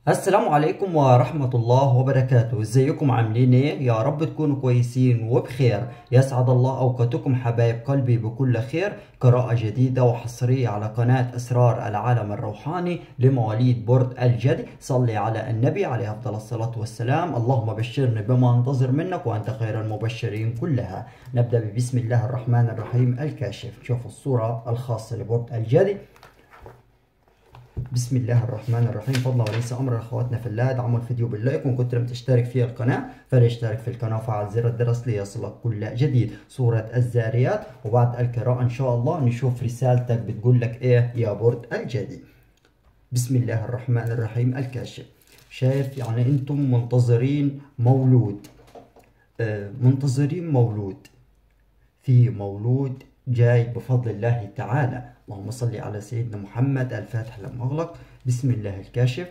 السلام عليكم ورحمة الله وبركاته ازيكم عاملين ايه يا رب تكونوا كويسين وبخير يسعد الله اوقاتكم حبايب قلبي بكل خير قراءة جديدة وحصرية على قناة اسرار العالم الروحاني لمواليد برد الجدي صلي على النبي عليه افضل الصلاة والسلام اللهم بشرني بما انتظر منك وانت خير المبشرين كلها نبدأ بسم الله الرحمن الرحيم الكاشف شوفوا الصورة الخاصة لبرد الجدي بسم الله الرحمن الرحيم فضلا وليس امر اخواتنا في الله ادعموا الفيديو باللايك وان كنت لم تشترك في القناه فلاشترك في القناه وفعل زر الجرس ليصلك كل جديد سوره الزاريات وبعد القراءه ان شاء الله نشوف رسالتك بتقول لك ايه يا برد الجدي بسم الله الرحمن الرحيم الكاشف شايف يعني انتم منتظرين مولود آه منتظرين مولود في مولود جاي بفضل الله تعالى اللهم صل على سيدنا محمد الفاتح لما أغلق بسم الله الكاشف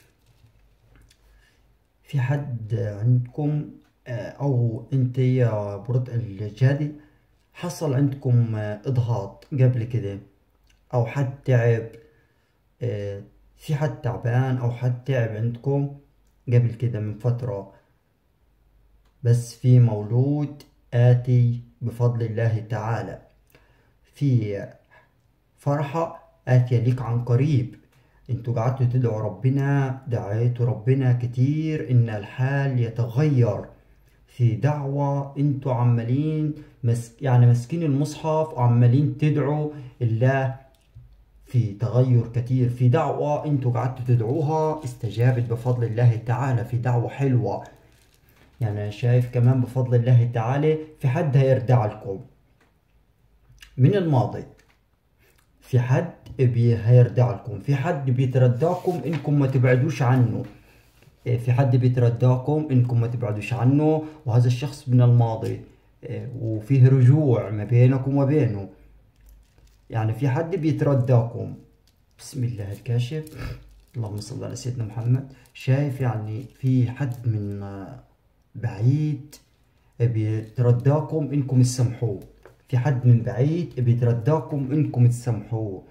في حد عندكم أو أنت يا برد الجادي حصل عندكم إضغاط قبل كده أو حد تعب في حد تعبان أو حد تعب عندكم قبل كده من فترة بس في مولود آتي بفضل الله تعالى في فرحة آتية ليك عن قريب انتوا قعدتوا تدعوا ربنا دعيتوا ربنا كتير ان الحال يتغير في دعوة انتوا عمالين مس يعني ماسكين المصحف وعمالين تدعوا الله في تغير كتير في دعوة انتوا قعدتوا تدعوها استجابت بفضل الله تعالى في دعوة حلوة يعني أنا شايف كمان بفضل الله تعالى في حد هيردع لكم من الماضي في حد بي هيردع لكم في حد بيترداكم انكم ما تبعدوش عنه في حد بيترداكم انكم ما تبعدوش عنه وهذا الشخص من الماضي وفيه رجوع ما بينكم وبينه يعني في حد بيترداكم بسم الله الكاشف اللهم صل على سيدنا محمد شايف يعني في حد من بعيد بيترداكم انكم تسامحوه في حد من بعيد بيترداكم انكم تسامحوه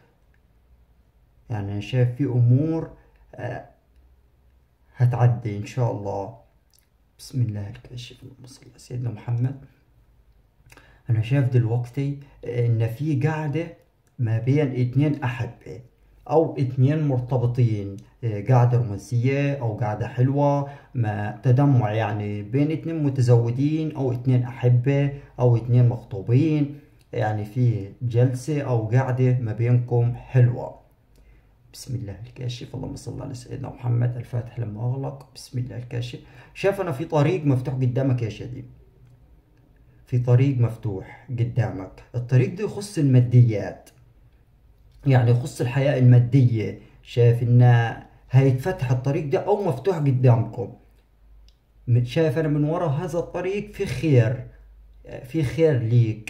يعني شايف في امور هتعدي ان شاء الله بسم الله الكاشف اللهم صل على سيدنا محمد انا شايف دلوقتي ان في قاعدة ما بين اتنين احبة او اتنين مرتبطين قاعدة رومانسية او قاعدة حلوة ما تجمع يعني بين اتنين متزوجين او اتنين احبة او اتنين مخطوبين يعني في جلسة او قاعدة ما بينكم حلوة بسم الله الكاشف اللهم صل على سيدنا محمد الفاتح لما اغلق بسم الله الكاشف شايف انا في طريق مفتوح قدامك يا شديد في طريق مفتوح قدامك الطريق ده يخص الماديات يعني يخص الحياة المادية شايف ان هيتفتح الطريق ده او مفتوح قدامكم شايف انا من ورا هذا الطريق في خير في خير ليك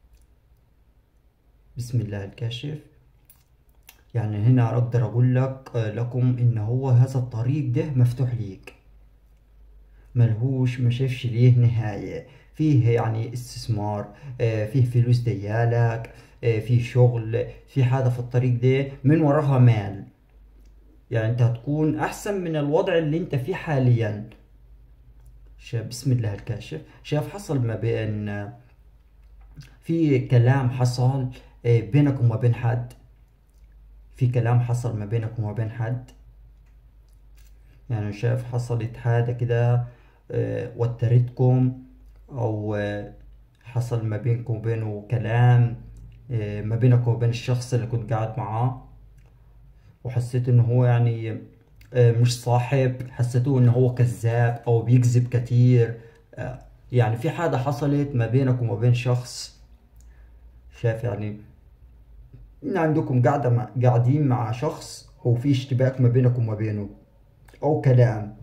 بسم الله الكاشف يعني هنا اقدر اقول لك لكم ان هو هذا الطريق ده مفتوح ليك ملهوش ما شافش ليه نهاية فيه يعني استثمار فيه فلوس ديالك في شغل في حاجة في الطريق ده من وراها مال يعني انت هتكون احسن من الوضع اللي انت فيه حاليا شايف بسم الله الكاشف شايف حصل ما بين في كلام حصل بينك وما بين حد في كلام حصل ما بينك وما بين حد يعني شايف حصلت حاجة كده وترتكم او حصل ما بينكم وبينه كلام ما بينك وبين الشخص اللي كنت قاعد معاه وحسيت انه هو يعني مش صاحب حسيتوه انه هو كذاب او بيكذب كتير يعني في حاجة حصلت ما بينك وما بين شخص شايف يعني ان عندكم قاعدة مع قاعدين مع شخص وفي اشتباك ما بينك وما بينه او كلام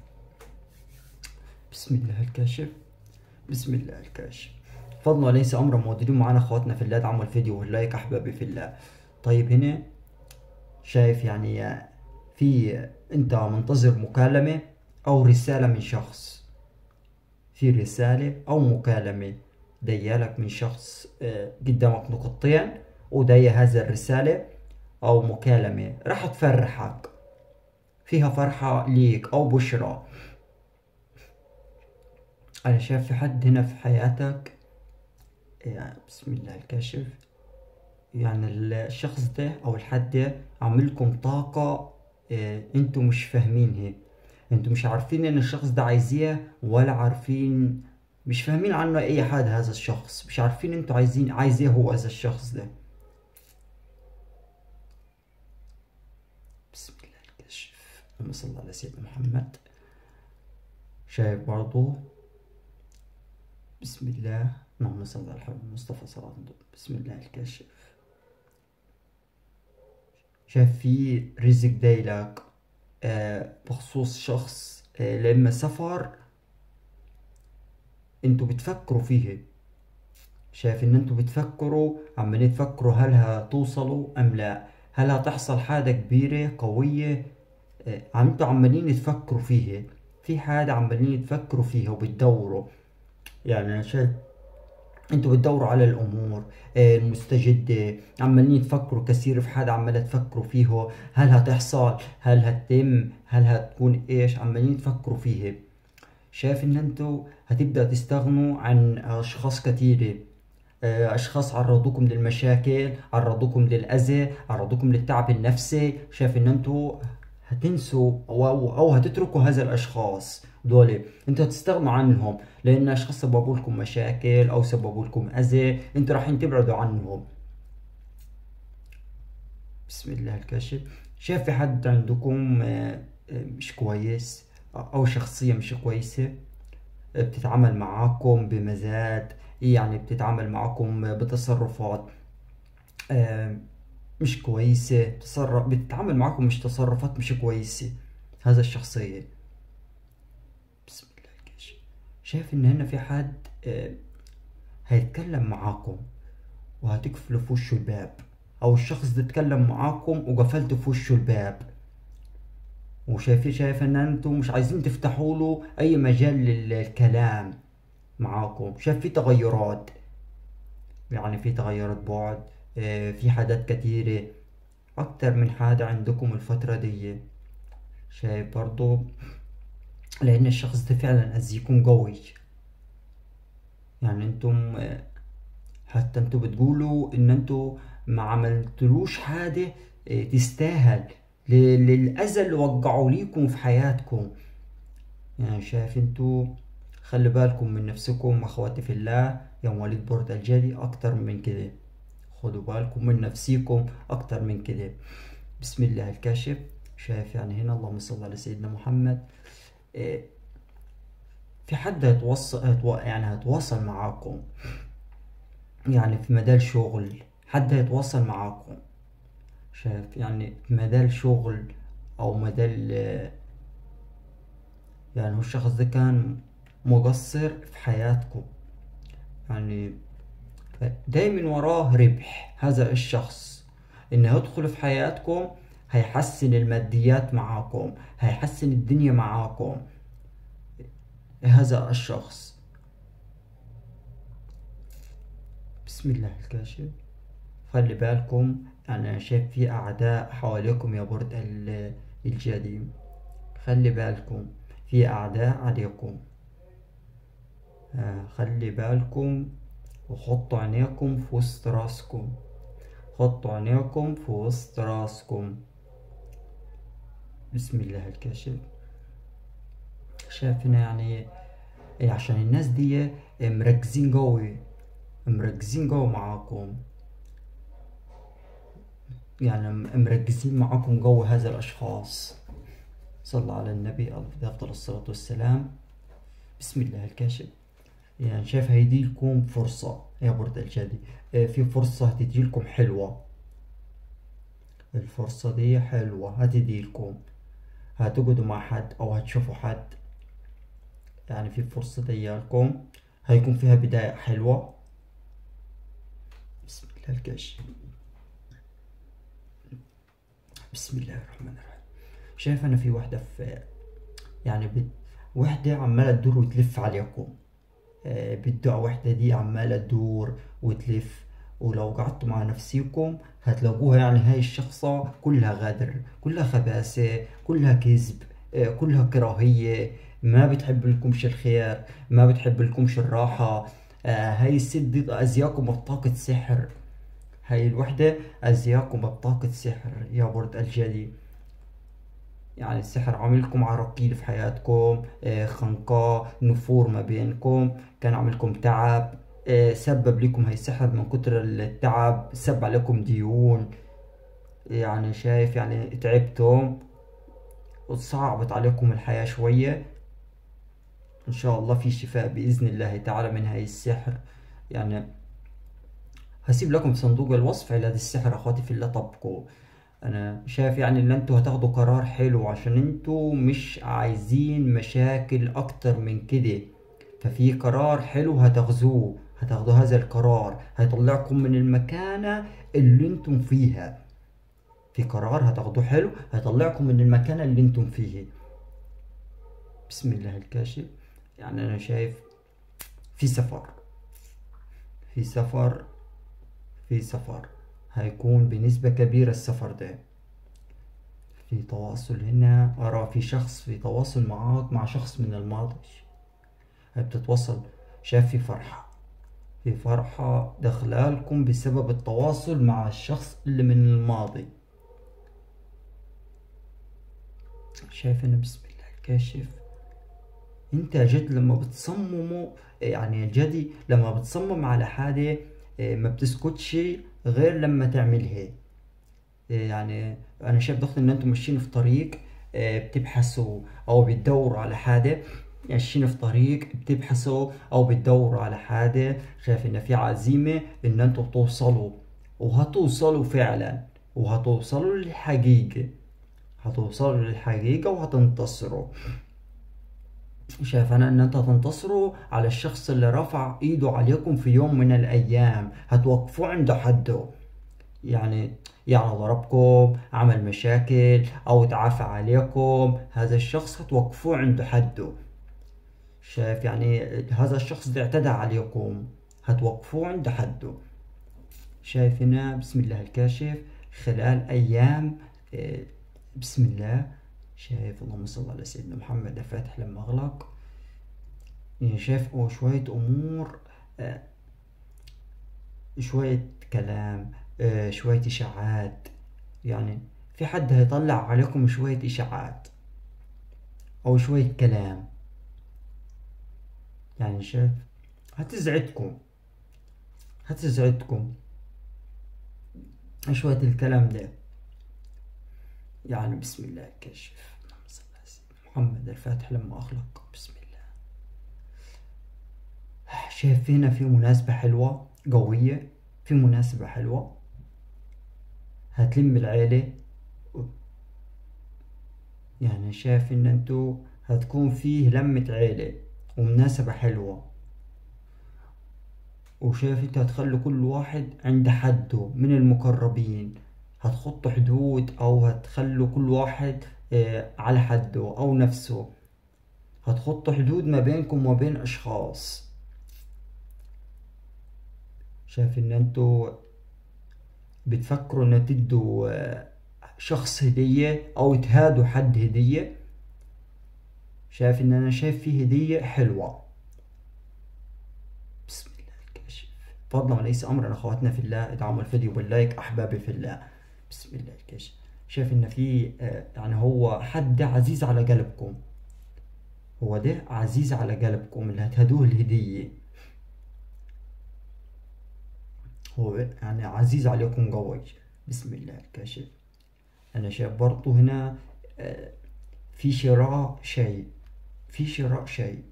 بسم الله الكاشف بسم الله الكاشف فضلا وليس امرا موجودين معانا اخواتنا في الله ادعموا الفيديو واللايك احبابي في الله طيب هنا شايف يعني في انت منتظر مكالمة او رسالة من شخص في رسالة او مكالمة ديالك من شخص قدامك نقطتين ودي هذه الرسالة او مكالمة راح تفرحك فيها فرحة ليك أو بشرى أنا شايف في حد هنا في حياتك يعني بسم الله الكاشف يعني الشخص ده أو الحد ده عاملكم طاقة آه، انتوا مش فاهمينها انتوا مش عارفين ان الشخص ده عايزيه ولا عارفين مش فاهمين عنه اي حاجة هذا الشخص مش عارفين انتوا عايزين عايز ايه هو هذا الشخص ده بسم الله الكشف اللهم صل على سيدنا محمد شايف برضو بسم الله اللهم صل على الحبيب المصطفى صلى الله عليه وسلم بسم الله الكاشف شايف في رزق دايلك آه بخصوص شخص آه لما سفر انتوا بتفكروا فيه شايف ان انتوا بتفكروا عمالين تفكروا هل هتوصلوا ام لا هل هتحصل حاجة كبيرة قوية آه، عم انتوا عمالين تفكروا فيه في حاجة عمالين تفكروا فيها وبتدوروا يعني انا شايف انتوا بتدوروا على الامور آه، المستجدة عمالين تفكروا كثير في حدا عمالة تفكروا فيه هل هتحصل هل هتتم هل هتكون ايش عمالين تفكروا فيه شايف ان انتوا هتبدأ تستغنوا عن اشخاص كثيرة آه، اشخاص عرضوكم للمشاكل عرضوكم للاذى عرضوكم للتعب النفسي شايف ان انتوا هتنسوا او او هتتركوا هذا الاشخاص دول انتوا هتستغنوا عنهم لان اشخاص سببوا لكم مشاكل او سببوا لكم اذى انتوا راح تبعدوا عنهم بسم الله الكاشف شايف في حد عندكم آه، آه، مش كويس او شخصية مش كويسة بتتعامل معاكم بمزاج يعني بتتعامل معاكم بتصرفات مش كويسة تصرف بتتعامل معاكم مش تصرفات مش كويسة هذا الشخصية بسم الله الكاشف شايف ان هنا في حد هيتكلم معاكم وهتقفلوا في وشه الباب او الشخص ده اتكلم معاكم وقفلتوا في وشه الباب وشايفين شايف ان انتم مش عايزين تفتحوا له اي مجال للكلام معاكم شايف في تغيرات يعني في تغيرات بعد آه، في حاجات كتيرة اكتر من حاجة عندكم الفترة دي شايف برضو لان الشخص ده فعلا اذيكم قوي يعني انتم آه، حتى انتوا بتقولوا ان انتوا ما عملتلوش حاجة آه، تستاهل للأذى اللي وقعوا ليكم في حياتكم يعني شايف انتوا خلي بالكم من نفسكم اخواتي في الله يا مواليد بورد الجدي اكتر من كده خدوا بالكم من نفسيكم اكتر من كده بسم الله الكاشف شايف يعني هنا اللهم صل على سيدنا محمد إيه في حد هيتوصل يعني هيتواصل معاكم يعني في مجال شغل حد هيتواصل معاكم شايف يعني مجال شغل او مجال يعني هو الشخص ده كان مقصر في حياتكم يعني دايما وراه ربح هذا الشخص انه يدخل في حياتكم هيحسن الماديات معاكم هيحسن الدنيا معاكم هذا الشخص بسم الله الكاشف خلي بالكم أنا شايف في أعداء حواليكم يا برد الجديم خلي بالكم في أعداء عليكم آه خلي بالكم وحطوا عينيكم في وسط راسكم حطوا عينيكم في وسط راسكم بسم الله الكاشف شايفنا يعني عشان الناس دي مركزين قوي مركزين قوي معاكم يعني مركزين معاكم جو هذا الأشخاص صلى على النبي أفضل الصلاة والسلام بسم الله الكاشف يعني شايف هيدي لكم فرصة يا برد الجدي آه، في فرصة هتدي لكم حلوة الفرصة دي حلوة هتدي لكم هتقعدوا مع حد أو هتشوفوا حد يعني في فرصة دي لكم هيكون فيها بداية حلوة بسم الله الكاشف بسم الله الرحمن الرحيم شايف انا في وحده في يعني بت... وحده عماله تدور وتلف عليكم آه، بالدعاء وحده دي عماله تدور وتلف ولو قعدتوا مع نفسيكم هتلاقوها يعني هاي الشخصة كلها غدر كلها خباثة كلها كذب آه، كلها كراهية ما بتحب لكمش الخير ما بتحب لكمش الراحة آه، هاي الست دي أزياكم بطاقة سحر هاي الوحدة أزياكم بطاقة سحر يا برد الجدي يعني السحر عاملكم عراقيل في حياتكم آه، خنقاء نفور ما بينكم كان عاملكم تعب آه، سبب لكم هاي السحر من كتر التعب سبب عليكم ديون يعني شايف يعني تعبتم وصعبت عليكم الحياة شوية إن شاء الله في شفاء بإذن الله تعالى من هاي السحر يعني هسيب لكم في صندوق الوصف علاج السحر أخواتي في الله طبقوا أنا شايف يعني إن أنتوا هتاخدوا قرار حلو عشان أنتوا مش عايزين مشاكل أكتر من كده ففي قرار حلو هتاخذوه هتاخدوا هذا القرار هيطلعكم من المكانة اللي انتم فيها في قرار هتاخدوه حلو هيطلعكم من المكانة اللي انتم فيه بسم الله الكاشف يعني انا شايف في سفر في سفر في سفر هيكون بنسبة كبيرة السفر ده في تواصل هنا أرى في شخص في تواصل معاك مع شخص من الماضي بتتواصل شايف في فرحة في فرحة دخلالكم بسبب التواصل مع الشخص اللي من الماضي شايف أنا بسم الله الكاشف انت جد لما بتصمموا يعني جدي لما بتصمم على حاجة ما بتسكتش غير لما تعملها يعني انا شايف ضغط ان انتم ماشيين في طريق بتبحثوا او بتدوروا على حاجة ماشيين في طريق بتبحثوا او بتدوروا على حاجة شايف ان في عزيمة ان انتم توصلوا وهتوصلوا فعلا وهتوصلوا للحقيقة هتوصلوا للحقيقة وهتنتصروا شايف انا ان انت هتنتصروا على الشخص اللي رفع ايده عليكم في يوم من الايام هتوقفوه عند حده يعني يعني ضربكم عمل مشاكل او تعافى عليكم هذا الشخص هتوقفوه عند حده شايف يعني هذا الشخص اللي اعتدى عليكم هتوقفوه عند حده شايف هنا بسم الله الكاشف خلال ايام آه، بسم الله شايف اللهم صل على سيدنا محمد الفاتح لما أغلق يعني شايف شوية أمور آه، شوية كلام آه، شوية إشاعات يعني في حد هيطلع عليكم شوية إشاعات أو شوية كلام يعني شايف هتزعجكم هتزعجكم شوية الكلام ده يعني بسم الله كشف محمد الفاتح لما أخلق بسم الله شايف هنا في مناسبة حلوة قوية في مناسبة حلوة هتلم العيلة يعني شايف ان انتو هتكون فيه لمة عيلة ومناسبة حلوة وشايف انت هتخلوا كل واحد عند حده من المقربين هتحطوا حدود او هتخلوا كل واحد آه، على حده او نفسه هتحطوا حدود ما بينكم وبين اشخاص شايف ان انتوا بتفكروا ان تدوا آه، شخص هدية او تهادوا حد هدية شايف ان انا شايف فيه هدية حلوة بسم الله الكاشف فضلا وليس امرا اخواتنا في الله ادعموا الفيديو باللايك احبابي في الله بسم الله الكاشف شايف ان في آه، يعني هو حد عزيز على قلبكم هو ده عزيز على قلبكم اللي هتهدوه الهدية هو يعني عزيز عليكم قوي بسم الله الكاشف انا شايف برضو هنا آه، في شراء شيء في شراء شيء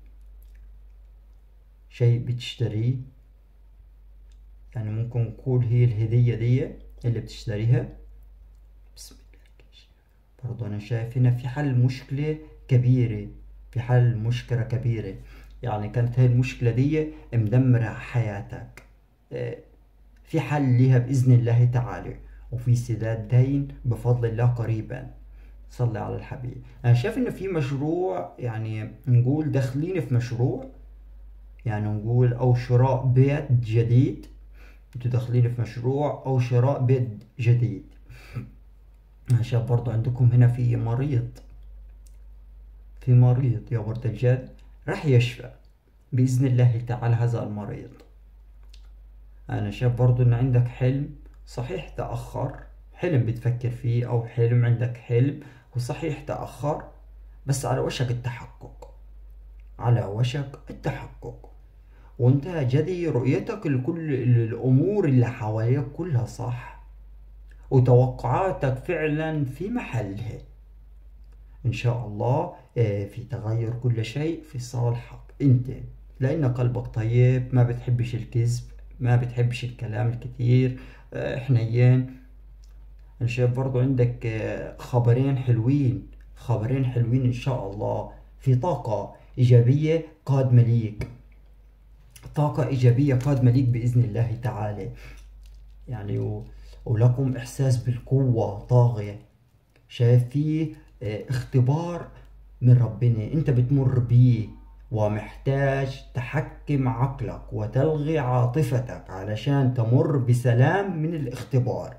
شيء بتشتريه يعني ممكن نقول هي الهدية دي اللي بتشتريها بسم الله برضو أنا شايف هنا في حل مشكلة كبيرة في حل مشكلة كبيرة يعني كانت هاي المشكلة دي مدمرة حياتك آه، في حل ليها بإذن الله تعالى وفي سداد دين بفضل الله قريبا صلي على الحبيب أنا شايف إنه في مشروع يعني نقول داخلين في مشروع يعني نقول أو شراء بيت جديد انتوا داخلين في مشروع او شراء بيت جديد شايف برضو عندكم هنا في مريض في مريض يا برد الجد راح يشفى بإذن الله تعالى هذا المريض أنا شايف برضو إن عندك حلم صحيح تأخر حلم بتفكر فيه أو حلم عندك حلم وصحيح تأخر بس على وشك التحقق على وشك التحقق وانت جدي رؤيتك لكل الأمور اللي حواليك كلها صح وتوقعاتك فعلا في محلها إن شاء الله آه، في تغير كل شيء في صالحك أنت لأن قلبك طيب ما بتحبش الكذب ما بتحبش الكلام الكثير آه، حنين أنا شايف برضو عندك آه، خبرين حلوين خبرين حلوين إن شاء الله في طاقة إيجابية قادمة ليك طاقة إيجابية قادمة ليك بإذن الله تعالى يعني و... ولكم إحساس بالقوة طاغية شايف فيه آه، اختبار من ربنا أنت بتمر بيه ومحتاج تحكم عقلك وتلغي عاطفتك علشان تمر بسلام من الاختبار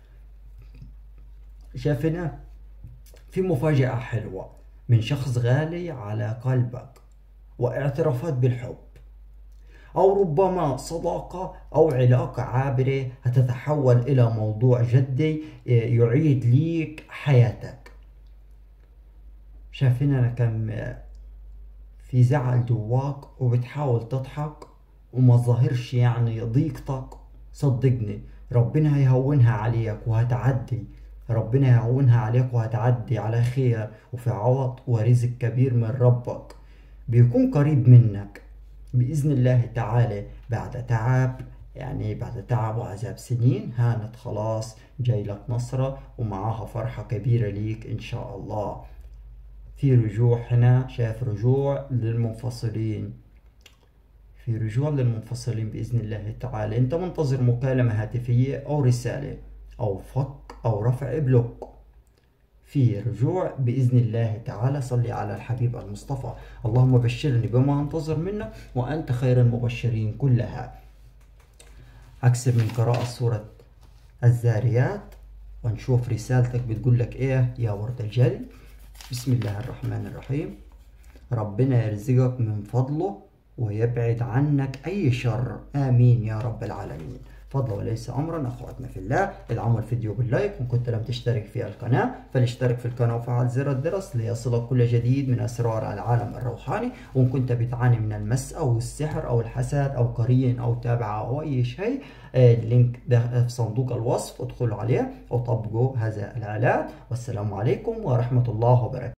شايف هنا في مفاجأة حلوة من شخص غالي على قلبك واعترافات بالحب أو ربما صداقة أو علاقة عابرة هتتحول إلى موضوع جدي آه، يعيد ليك حياتك شايفين أنا كم آه، في زعل جواك وبتحاول تضحك وما ظاهرش يعني ضيقتك صدقني ربنا هيهونها عليك وهتعدي ربنا يهونها عليك وهتعدي على خير وفي عوض ورزق كبير من ربك بيكون قريب منك بإذن الله تعالى بعد تعب يعني بعد تعب وعذاب سنين هانت خلاص جاي لك نصرة ومعاها فرحة كبيرة ليك إن شاء الله في رجوع هنا شايف رجوع للمنفصلين في رجوع للمنفصلين بإذن الله تعالى أنت منتظر مكالمة هاتفية أو رسالة أو فك أو رفع بلوك في رجوع بإذن الله تعالى صلي على الحبيب المصطفى اللهم بشرني بما أنتظر منك وأنت خير المبشرين كلها أكثر من قراءة سورة الزاريات ونشوف رسالتك بتقول لك إيه يا ورد الجلي بسم الله الرحمن الرحيم ربنا يرزقك من فضله ويبعد عنك أي شر آمين يا رب العالمين فضلا وليس أمرا أخواتنا في الله ادعموا الفيديو باللايك وإن كنت لم تشترك في القناة فلاشترك في القناة وفعل زر الجرس ليصلك كل جديد من أسرار العالم الروحاني وإن كنت بتعاني من المس أو السحر أو الحسد أو قرين أو تابعة أو أي شيء آه، اللينك ده في صندوق الوصف ادخلوا عليه وطبقوا هذا العلاج والسلام عليكم ورحمة الله وبركاته